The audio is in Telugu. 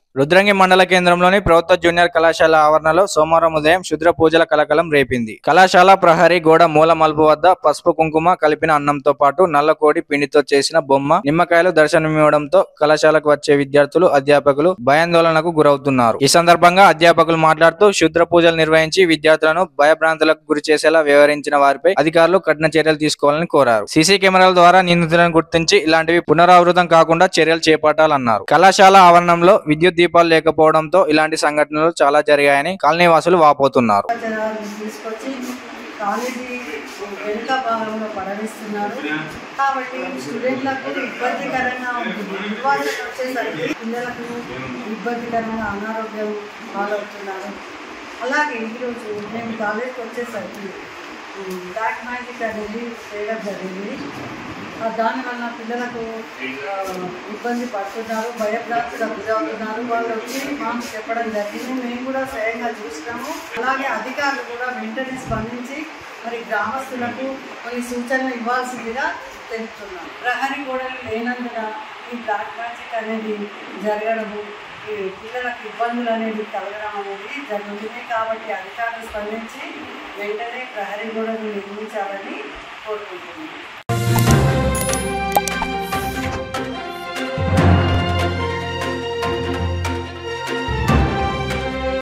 రుద్రంగి మండల కేంద్రంలోని ప్రభుత్వ జూనియర్ కళాశాల ఆవరణలో సోమవారం ఉదయం శుద్ర పూజల కలకలం రేపింది కళాశాల ప్రహరీ గోడ మూల మలుపు వద్ద పసుపు కుంకుమ కలిపిన అన్నంతో పాటు నల్లకోడి పిండితో చేసిన బొమ్మ నిమ్మకాయలు దర్శనమివ్వడంతో కళాశాలకు వచ్చే విద్యార్థులు అధ్యాపకులు భయాందోళనకు గురవుతున్నారు ఈ సందర్భంగా అధ్యాపకులు మాట్లాడుతూ శుద్ర పూజలు నిర్వహించి విద్యార్థులను భయభ్రాంతులకు గురి చేసేలా వ్యవహరించిన వారిపై అధికారులు కఠిన చర్యలు తీసుకోవాలని కోరారు సీసీ కెమెరాల ద్వారా నిందితులను గుర్తించి ఇలాంటివి పునరావృతం కాకుండా చర్యలు చేపట్టాలన్నారు కళాశాల ఆవరణంలో విద్యుత్ దీపాలు లేకపోవడంతో ఇలాంటి సంఘటనలు చాలా జరిగాయని కాలనీవాసులు వాపోతున్నారు జనాలను తీసుకొచ్చి కాలేజీ వెనుక భాగంలో పడవేస్తున్నారు కాబట్టి స్టూడెంట్లకు ఇబ్బందికరంగా ఉంటుంది ఇన్వాల్వ్ వచ్చేసరికి పిల్లలకు ఇబ్బందికరంగా అనారోగ్యం పాలవుతున్నారు అలాగే ఈరోజు మేము కాలేజీకి వచ్చేసరికి బ్లాక్ మ్యాజిక్ అనేది చేయడం జరిగింది ఆ దానివల్ల పిల్లలకు ఆ, ఇబ్బంది పడుతున్నారు భయభ్రాంతులకు గురవుతున్నారు వాళ్ళు వచ్చి మాకు చెప్పడం జరిగింది మేము కూడా స్వయంగా చూసినాము అలాగే అధికారులు కూడా వెంటనే స్పందించి మరి గ్రామస్తులకు కొన్ని సూచనలు ఇవ్వాల్సిందిగా తెలుపుతున్నాం ప్రహరీ గోడలు లేనందున ఈ బ్లాక్ మ్యాజిక్ అనేది జరగడము ఈ పిల్లలకు ఇబ్బందులు అనేది కలగడం అనేది జరుగుతుంది కాబట్టి అధికారులు స్పందించి వెంటనే ప్రహరీ గోడలు నిర్మించాలని కోరుకుంటున్నాం